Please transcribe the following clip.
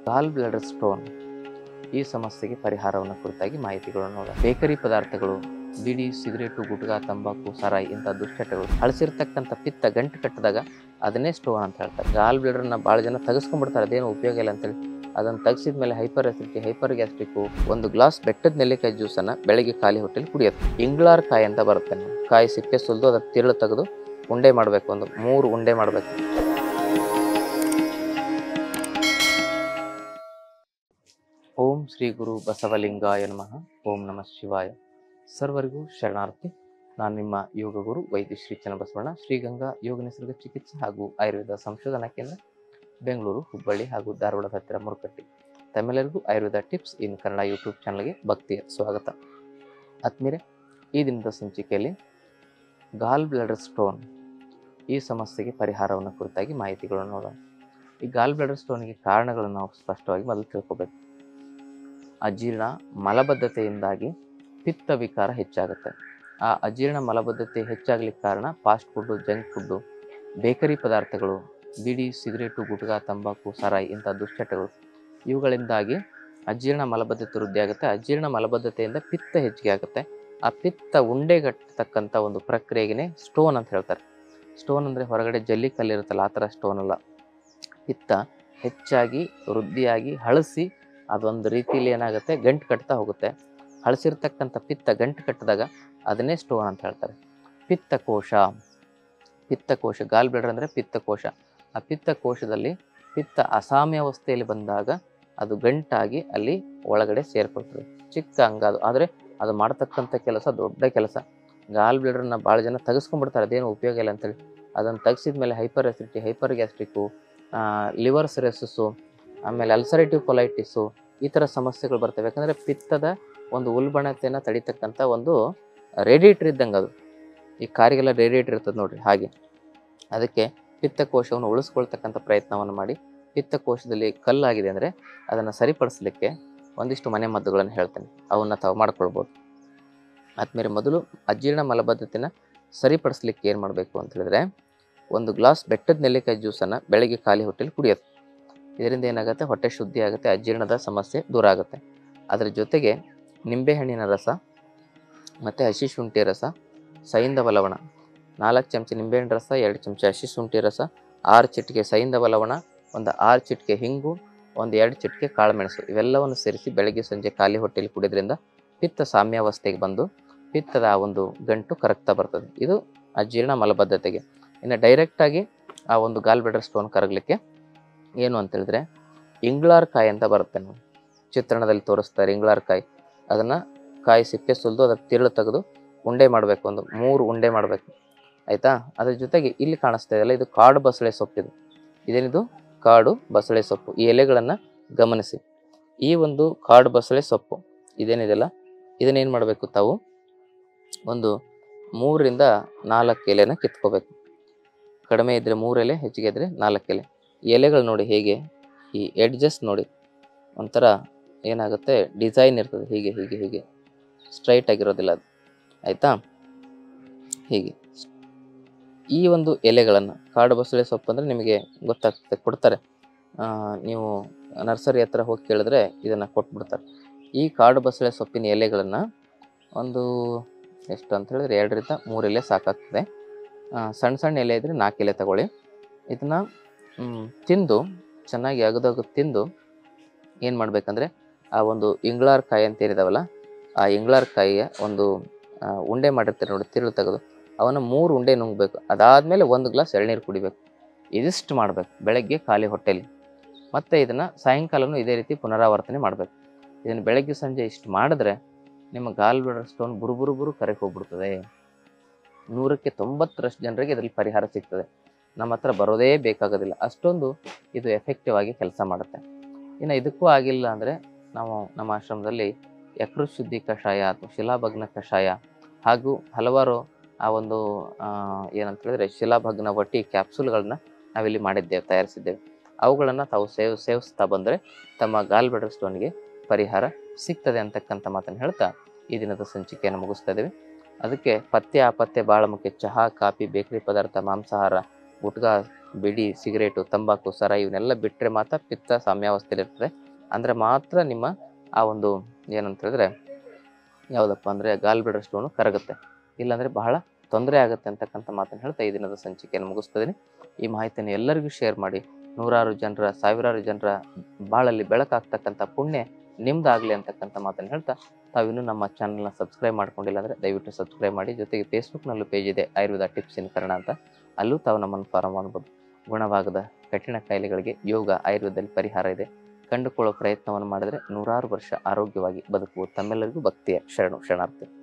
ಗಾಲ್ bladder stone ಈ ಸಮಸ್ಯೆಗೆ ಪರಿಹಾರವನ್ನು ಕುರಿತಾಗಿ ಮಾಹಿತಿಗಳನ್ನು ನೋಡೋಣ ಬೇಕರಿ ಪದಾರ್ಥಗಳು ಬಿಡಿ ಸಿಗರೇಟು ಗುಟ್ಕಾ ತಂಬಾಕು ಸರಾಯಿ ಇಂಥ ದುಶ್ಚಟಗಳು ಹಳಸಿರ್ತಕ್ಕಂಥ ಪಿತ್ತ ಗಂಟು ಕಟ್ಟಿದಾಗ ಅದನ್ನೇ ಸ್ಟೋನ್ ಅಂತ ಹೇಳ್ತಾರೆ ಗಾಲ್ ಬ್ಲಡರ್ನ ಭಾಳ ಜನ ತೆಗೆಸ್ಕೊಂಡ್ಬಿಡ್ತಾರೆ ಅದೇನು ಉಪಯೋಗ ಇಲ್ಲ ಅಂತೇಳಿ ಅದನ್ನು ತೆಗೆಸಿದ ಮೇಲೆ ಹೈಪರ್ ಅಸಿಡಿಟಿ ಹೈಪರ್ ಗ್ಯಾಸ್ಟ್ರಿಕ್ಕು ಒಂದು ಗ್ಲಾಸ್ ಬೆಟ್ಟದ ನೆಲ್ಲಿಕಾಯಿ ಜ್ಯೂಸನ್ನು ಬೆಳಗ್ಗೆ ಖಾಲಿ ಹೊಟ್ಟೆಲಿ ಕುಡಿಯೋದು ಇಂಗ್ಲಾರ್ ಕಾಯಿ ಅಂತ ಬರುತ್ತೆ ಕಾಯಿ ಸಿಪ್ಪೆ ಸುಲಿದು ಅದರ ತಿರುಳು ತೆಗೆದು ಉಂಡೆ ಮಾಡಬೇಕು ಒಂದು ಮೂರು ಉಂಡೆ ಮಾಡಬೇಕು ಓಂ ಶ್ರೀ ಗುರು ಬಸವಲಿಂಗಾಯ ನಮಃ ಓಂ ನಮಃ ಶಿವಾಯ ಸರ್ವರಿಗೂ ಶರಣಾರ್ಥಿ ನಾನು ನಿಮ್ಮ ಯೋಗ ಗುರು ವೈದ್ಯ ಶ್ರೀ ಚನ್ನಬಸವಣ್ಣ ಶ್ರೀಗಂಗಾ ಯೋಗ ನಿಸರ್ಗ ಚಿಕಿತ್ಸೆ ಹಾಗೂ ಆಯುರ್ವೇದ ಸಂಶೋಧನಾ ಕೇಂದ್ರ ಬೆಂಗಳೂರು ಹುಬ್ಬಳ್ಳಿ ಹಾಗೂ ಧಾರವಾಡದ ಹತ್ತಿರ ಮುರುಕಟ್ಟಿ ತಮ್ಮೆಲ್ಲರಿಗೂ Ayurveda tips in Kannada YouTube ಚಾನಲ್ಗೆ ಭಕ್ತಿಯ ಸ್ವಾಗತ ಆತ್ಮೀರೆ ಈ ದಿನದ ಸಂಚಿಕೆಯಲ್ಲಿ ಗಾಲ್ ಬ್ಲಡರ್ ಸ್ಟೋನ್ ಈ ಸಮಸ್ಯೆಗೆ ಪರಿಹಾರವನ್ನು ಕುರಿತಾಗಿ ಮಾಹಿತಿಗಳನ್ನು ನೋಡೋಣ ಈ ಗಾಲ್ ಬ್ಲಡರ್ ಸ್ಟೋನ್ಗೆ ಕಾರಣಗಳನ್ನು ನಾವು ಸ್ಪಷ್ಟವಾಗಿ ಮೊದಲು ತಿಳ್ಕೊಬೇಕು ಅಜೀರ್ಣ ಮಲಬದ್ಧತೆಯಿಂದಾಗಿ ಪಿತ್ತ ವಿಕಾರ ಹೆಚ್ಚಾಗುತ್ತೆ ಆ ಅಜೀರ್ಣ ಮಲಬದ್ಧತೆ ಹೆಚ್ಚಾಗ್ಲಿಕ್ಕೆ ಕಾರಣ fast food junk food bakery ಪದಾರ್ಥಗಳು ಬಿಡಿ ಸಿಗರೇಟು ಗುಟ್ಕಾ ತಂಬಾಕು ಸರಾಯಿ ಇಂಥ ದುಶ್ಚಟಗಳು ಇವುಗಳಿಂದಾಗಿ ಅಜೀರ್ಣ ಮಲಬದ್ಧತೆ ವೃದ್ಧಿ ಆಗುತ್ತೆ ಅಜೀರ್ಣ ಮಲಬದ್ಧತೆಯಿಂದ ಪಿತ್ತ ಹೆಚ್ಚಿಗೆ ಆಗುತ್ತೆ ಆ ಪಿತ್ತ ಉಂಡೆಗಟ್ಟತಕ್ಕಂಥ ಒಂದು ಪ್ರಕ್ರಿಯೆಗೆ ಸ್ಟೋನ್ ಅಂತ ಹೇಳ್ತಾರೆ ಸ್ಟೋನ್ ಅಂದರೆ ಹೊರಗಡೆ ಜಲ್ಲಿ ಕಲ್ಲಿರುತ್ತಲ್ಲ ಆ ಥರ ಸ್ಟೋನ್ ಅಲ್ಲ ಪಿತ್ತ ಹೆಚ್ಚಾಗಿ ವೃದ್ಧಿಯಾಗಿ ಹಳಸಿ ಅದೊಂದು ರೀತಿಯಲ್ಲಿ ಏನಾಗುತ್ತೆ ಗಂಟು ಕಟ್ತಾ ಹೋಗುತ್ತೆ ಹಳಸಿರ್ತಕ್ಕಂಥ ಪಿತ್ತ ಗಂಟು ಕಟ್ಟಿದಾಗ ಅದನ್ನೇ ಸ್ಟೋನ್ ಅಂತ ಹೇಳ್ತಾರೆ ಪಿತ್ತಕೋಶ ಪಿತ್ತಕೋಶ ಗಾಲ್ ಬ್ಲಡರ್ ಅಂದರೆ ಪಿತ್ತಕೋಶ ಆ ಪಿತ್ತಕೋಶದಲ್ಲಿ ಪಿತ್ತ ಅಸಾಮ್ಯಾವಸ್ಥೆಯಲ್ಲಿ ಬಂದಾಗ ಅದು ಗಂಟಾಗಿ ಅಲ್ಲಿ ಒಳಗಡೆ ಸೇರ್ಕೊಳ್ತದೆ ಚಿಕ್ಕ ಅಂಗ ಅದು ಆದರೆ ಅದು ಮಾಡ್ತಕ್ಕಂಥ ಕೆಲಸ ದೊಡ್ಡ ಕೆಲಸ ಗಾಲ್ ಬ್ಲಡರ್ನ ಭಾಳ ಜನ ತೆಗೆಸ್ಕೊಂಡ್ಬಿಡ್ತಾರೆ ಅದೇನು ಉಪಯೋಗ ಇಲ್ಲ ಅಂತೇಳಿ ಅದನ್ನು ತೆಗೆಸಿದ ಮೇಲೆ hyper acidity hyper gastric liver cirrhosis ಆಮೇಲೆ ಅಲ್ಸರೇಟಿವ್ ಕೊಲೈಟಿಸು ಈ ಥರ ಸಮಸ್ಯೆಗಳು ಬರ್ತವೆ ಯಾಕಂದರೆ ಪಿತ್ತದ ಒಂದು ಉಲ್ಬಣತೆಯನ್ನು ತಡಿತಕ್ಕಂಥ ಒಂದು ರೇಡಿಯೇಟರ್ ಇದ್ದಂಗೆ ಅದು ಈ ಕಾರಿಗೆಲ್ಲ ರೇಡಿಯೇಟರ್ ಇರ್ತದೆ ನೋಡ್ರಿ ಹಾಗೆ ಅದಕ್ಕೆ ಪಿತ್ತಕೋಶವನ್ನು ಉಳಿಸ್ಕೊಳ್ತಕ್ಕಂಥ ಪ್ರಯತ್ನವನ್ನು ಮಾಡಿ ಪಿತ್ತಕೋಶದಲ್ಲಿ ಕಲ್ಲಾಗಿದೆ ಅಂದರೆ ಅದನ್ನು ಸರಿಪಡಿಸಲಿಕ್ಕೆ ಒಂದಿಷ್ಟು ಮನೆ ಮದ್ದುಗಳನ್ನು ಹೇಳ್ತೇನೆ ಅವನ್ನ ತಾವು ಮಾಡ್ಕೊಳ್ಬೋದು ಆದ್ಮೇಲೆ ಮೊದಲು ಅಜೀರ್ಣ ಮಲಬದ್ಧತೆನ ಸರಿಪಡಿಸ್ಲಿಕ್ಕೆ ಏನು ಮಾಡಬೇಕು ಅಂತ ಹೇಳಿದ್ರೆ ಒಂದು ಗ್ಲಾಸ್ ಬೆಟ್ಟದ ನೆಲ್ಲಿಕಾಯಿ ಜ್ಯೂಸನ್ನು ಬೆಳಗ್ಗೆ ಖಾಲಿ ಹೊಟ್ಟೆಲಿ ಕುಡಿಯೋದು ಇದರಿಂದ ಏನಾಗುತ್ತೆ ಹೊಟ್ಟೆ ಶುದ್ಧಿ ಆಗುತ್ತೆ ಅಜೀರ್ಣದ ಸಮಸ್ಯೆ ದೂರ ಆಗುತ್ತೆ ಅದರ ಜೊತೆಗೆ ನಿಂಬೆಹಣ್ಣಿನ ರಸ ಮತ್ತು ಹಸಿ ಶುಂಠಿ ರಸ ಸೈಂಧವ ಲವಣ ನಾಲ್ಕು ಚಮಚ ನಿಂಬೆಹಣ್ಣು ರಸ ಎರಡು ಚಮಚ ಹಸಿ ಶುಂಠಿ ರಸ ಆರು ಚಿಟಿಕೆ ಸೈಂಧವ ಲವಣ ಒಂದು ಆರು ಚಿಟಿಕೆ ಹಿಂಗು ಒಂದು ಎರಡು ಚಿಟಿಕೆ ಕಾಳುಮೆಣಸು ಇವೆಲ್ಲವನ್ನು ಸೇರಿಸಿ ಬೆಳಗ್ಗೆ ಸಂಜೆ ಖಾಲಿ ಹೊಟ್ಟೆಯಲ್ಲಿ ಕುಡಿಯೋದ್ರಿಂದ ಪಿತ್ತ ಸಾಮ್ಯಾವಸ್ಥೆಗೆ ಬಂದು ಪಿತ್ತದ ಆ ಒಂದು ಗಂಟು ಕರಗ್ತಾ ಬರ್ತದೆ ಇದು ಅಜೀರ್ಣ ಮಲಬದ್ಧತೆಗೆ ಇನ್ನು ಡೈರೆಕ್ಟಾಗಿ ಆ ಒಂದು ಗಾಲ್ ಬ್ಲಡರ್ ಸ್ಟೋನ್ ಕರಗಲಿಕ್ಕೆ ಏನು ಅಂತ ಹೇಳಿದ್ರೆ ಇಂಗ್ಲಾರ್ ಕಾಯಿ ಅಂತ ಬರುತ್ತೆ ನಾವು ಚಿತ್ರಣದಲ್ಲಿ ತೋರಿಸ್ತಾರೆ ಇಂಗ್ಲಾರ್ ಕಾಯಿ ಅದನ್ನು ಕಾಯಿ ಸಿಪ್ಪೆ ಸುಲಿದು ಅದರ ತಿರುಳು ತೆಗೆದು ಉಂಡೆ ಮಾಡಬೇಕು ಒಂದು ಮೂರು ಉಂಡೆ ಮಾಡಬೇಕು ಆಯಿತಾ ಅದ್ರ ಜೊತೆಗೆ ಇಲ್ಲಿ ಕಾಣಿಸ್ತಾ ಇದೆಯಲ್ಲ ಇದು ಕಾಡು ಬಸಳೆ ಸೊಪ್ಪಿದು ಇದೇನಿದು ಕಾಡು ಬಸಳೆ ಸೊಪ್ಪು ಈ ಎಲೆಗಳನ್ನು ಗಮನಿಸಿ ಈ ಒಂದು ಕಾಡು ಬಸಳೆ ಸೊಪ್ಪು ಇದೇನಿದೆಯಲ್ಲ ಇದನ್ನೇನು ಮಾಡಬೇಕು ತಾವು ಒಂದು ಮೂರರಿಂದ ನಾಲ್ಕು ಎಲೆನ ಕಿತ್ಕೋಬೇಕು ಕಡಿಮೆ ಇದ್ದರೆ ಮೂರು ಎಲೆ ಹೆಚ್ಚಿಗೆ ಇದ್ದರೆ ನಾಲ್ಕು ಎಲೆ ಈ ಎಲೆಗಳು ನೋಡಿ ಹೇಗೆ ಈ ಎಡ್ಜಸ್ ನೋಡಿ ಒಂಥರ ಏನಾಗುತ್ತೆ ಡಿಸೈನ್ ಇರ್ತದೆ ಹೀಗೆ ಹೀಗೆ ಹೀಗೆ ಸ್ಟ್ರೈಟ್ ಆಗಿರೋದಿಲ್ಲ ಅದು ಆಯಿತಾ ಹೀಗೆ ಈ ಒಂದು ಎಲೆಗಳನ್ನು ಕಾಡು ಬಸಳೆ ಸೊಪ್ಪು ಅಂದರೆ ನಿಮಗೆ ಗೊತ್ತಾಗ್ತದೆ ಕೊಡ್ತಾರೆ ಆ, ನೀವು ನರ್ಸರಿ ಹತ್ರ ಹೋಗಿ ಕೇಳಿದ್ರೆ ಇದನ್ನು ಕೊಟ್ಬಿಡ್ತಾರೆ ಈ ಕಾಡು ಬಸಳೆ ಸೊಪ್ಪಿನ ಎಲೆಗಳನ್ನು ಒಂದು ಎಷ್ಟು ಅಂತ ಹೇಳಿದ್ರೆ ಎರಡರಿಂದ ಮೂರು ಎಲೆ ಸಾಕಾಗ್ತದೆ ಆ, ಸಣ್ಣ ಸಣ್ಣ ಎಲೆ ಇದ್ದರೆ ನಾಲ್ಕು ಎಲೆ ತಗೊಳ್ಳಿ ಇದನ್ನು ತಿಂದು ಚೆನ್ನಾಗಿ ಅಗದಗದು ತಿಂದು ಏನು ಮಾಡಬೇಕಂದ್ರೆ ಆ ಒಂದು ಇಂಗ್ಲಾರ್ ಕಾಯಿ ಅಂತ ಏನಿದಾವಲ್ಲ ಆ ಇಂಗ್ಲಾರ್ ಕಾಯಿಯ ಒಂದು ಆ, ಉಂಡೆ ಮಾಡಿರ್ತಾರೆ ನೋಡಿ ತಿರುಳು ತೆಗೆದು ಅವನ್ನ ಮೂರು ಉಂಡೆ ನುಂಗಬೇಕು ಅದಾದಮೇಲೆ ಒಂದು ಗ್ಲಾಸ್ ಎಳ್ನೀರು ಕುಡಿಬೇಕು ಇದಿಷ್ಟು ಮಾಡಬೇಕು ಬೆಳಗ್ಗೆ ಖಾಲಿ ಹೊಟ್ಟೆಲಿ ಮತ್ತು ಇದನ್ನು ಸಾಯಂಕಾಲನೂ ಇದೇ ರೀತಿ ಪುನರಾವರ್ತನೆ ಮಾಡಬೇಕು ಇದನ್ನು ಬೆಳಗ್ಗೆ ಸಂಜೆ ಇಷ್ಟು ಮಾಡಿದ್ರೆ ನಿಮ್ಮ ಗಾಲ್ ಬ್ಲಡರ್ ಸ್ಟೋನ್ ಬುರು ಬುರು ಬುರು ಕರಗಿ ಹೋಗ್ಬಿಡ್ತದೆ ನೂರಕ್ಕೆ ತೊಂಬತ್ತರಷ್ಟು ಜನರಿಗೆ ಇದರಲ್ಲಿ ಪರಿಹಾರ ಸಿಗ್ತದೆ ನಮ್ಮ ಹತ್ರ ಬರೋದೇ ಬೇಕಾಗೋದಿಲ್ಲ ಅಷ್ಟೊಂದು ಇದು ಎಫೆಕ್ಟಿವ್ ಆಗಿ ಕೆಲಸ ಮಾಡುತ್ತೆ ಇನ್ನು ಇದಕ್ಕೂ ಆಗಿಲ್ಲ ಅಂದರೆ ನಾವು ನಮ್ಮ ಆಶ್ರಮದಲ್ಲಿ ಯಕೃತ್ ಶುದ್ಧಿ ಕಷಾಯ ಅಥವಾ ಶಿಲಾಭಗ್ನ ಕಷಾಯ ಹಾಗೂ ಹಲವಾರು ಆ ಒಂದು ಆ, ಏನಂತ ಹೇಳಿದ್ರೆ ಶಿಲಾಭಗ್ನ ಒಟ್ಟಿ ಕ್ಯಾಪ್ಸೂಲ್ಗಳನ್ನ ನಾವಿಲ್ಲಿ ಮಾಡಿದ್ದೇವೆ ತಯಾರಿಸಿದ್ದೇವೆ ಅವುಗಳನ್ನು ತಾವು ಸೇವ್ ಸೇವಿಸ್ತಾ ಬಂದರೆ ತಮ್ಮ ಗಾಲ್ ಬ್ಲಡರ್ ಸ್ಟೋನ್ಗೆ ಪರಿಹಾರ ಸಿಗ್ತದೆ ಅಂತಕ್ಕಂಥ ಮಾತನ್ನು ಹೇಳ್ತಾ ಈ ದಿನದ ಸಂಚಿಕೆಯನ್ನು ಮುಗಿಸ್ತಾ ಇದ್ದೀವಿ ಅದಕ್ಕೆ ಪಥ್ಯ ಅಪಥ್ಯ ಭಾಳ ಮುಖ್ಯ ಚಹಾ ಕಾಫಿ ಬೇಕರಿ ಪದಾರ್ಥ ಮಾಂಸಾಹಾರ ಗುಟ್ಕಾ ಬಿಡಿ ಸಿಗರೇಟು ತಂಬಾಕು ಸರ ಇವನ್ನೆಲ್ಲ ಬಿಟ್ಟರೆ ಮಾತ್ರ ಪಿತ್ತ ಸಾಮ್ಯಾವಸ್ಥೆಯಲ್ಲಿ ಇರ್ತದೆ ಅಂದರೆ ಮಾತ್ರ ನಿಮ್ಮ ಆ ಒಂದು ಏನಂತ ಹೇಳಿದ್ರೆ ಯಾವುದಪ್ಪ ಅಂದರೆ ಗಾಲ್ ಬ್ಲಡರ್ ಸ್ಟೋನು ಕರಗುತ್ತೆ ಇಲ್ಲಾಂದರೆ ಬಹಳ ತೊಂದರೆ ಆಗುತ್ತೆ ಅಂತಕ್ಕಂಥ ಮಾತನ್ನು ಹೇಳ್ತಾ ಈ ದಿನದ ಸಂಚಿಕೆಯನ್ನು ಮುಗಿಸ್ತಿದ್ದೀನಿ ಈ ಮಾಹಿತಿಯನ್ನು ಎಲ್ಲರಿಗೂ ಶೇರ್ ಮಾಡಿ ನೂರಾರು ಜನರ ಸಾವಿರಾರು ಜನರ ಬಾಳಲ್ಲಿ ಬೆಳಕಾಗ್ತಕ್ಕಂಥ ಪುಣ್ಯ ನಿಮ್ದಾಗಲಿ ಅಂತಕ್ಕಂಥ ಮಾತನ್ನು ಹೇಳ್ತಾ ತಾವಿನ್ನೂ ನಮ್ಮ ಚಾನಲ್ನ ಸಬ್ಸ್ಕ್ರೈಬ್ ಮಾಡ್ಕೊಂಡಿಲ್ಲ ಅಂದರೆ ದಯವಿಟ್ಟು ಸಬ್ಸ್ಕ್ರೈಬ್ ಮಾಡಿ ಜೊತೆಗೆ ಫೇಸ್ಬುಕ್ನಲ್ಲೂ ಪೇಜ್ ಇದೆ ಆಯುರ್ವೇದ ಟಿಪ್ಸ್ ಇನ್ ಕನ್ನಡ ಅಂತ ಅಲ್ಲೂ ತಾವು ನಮ್ಮನ್ನು ಫಾಲೋ ಮಾಡ್ಬೋದು ಗುಣವಾಗದ ಕಠಿಣ ಕಾಯಿಲೆಗಳಿಗೆ ಯೋಗ ಆಯುರ್ವೇದದಲ್ಲಿ ಪರಿಹಾರ ಇದೆ ಕಂಡುಕೊಳ್ಳೋ ಪ್ರಯತ್ನವನ್ನು ಮಾಡಿದರೆ ನೂರಾರು ವರ್ಷ ಆರೋಗ್ಯವಾಗಿ ಬದುಕುವುದು ತಮ್ಮೆಲ್ಲರಿಗೂ ಭಕ್ತಿಯ ಶರಣು ಶರಣಾರ್ಥಿ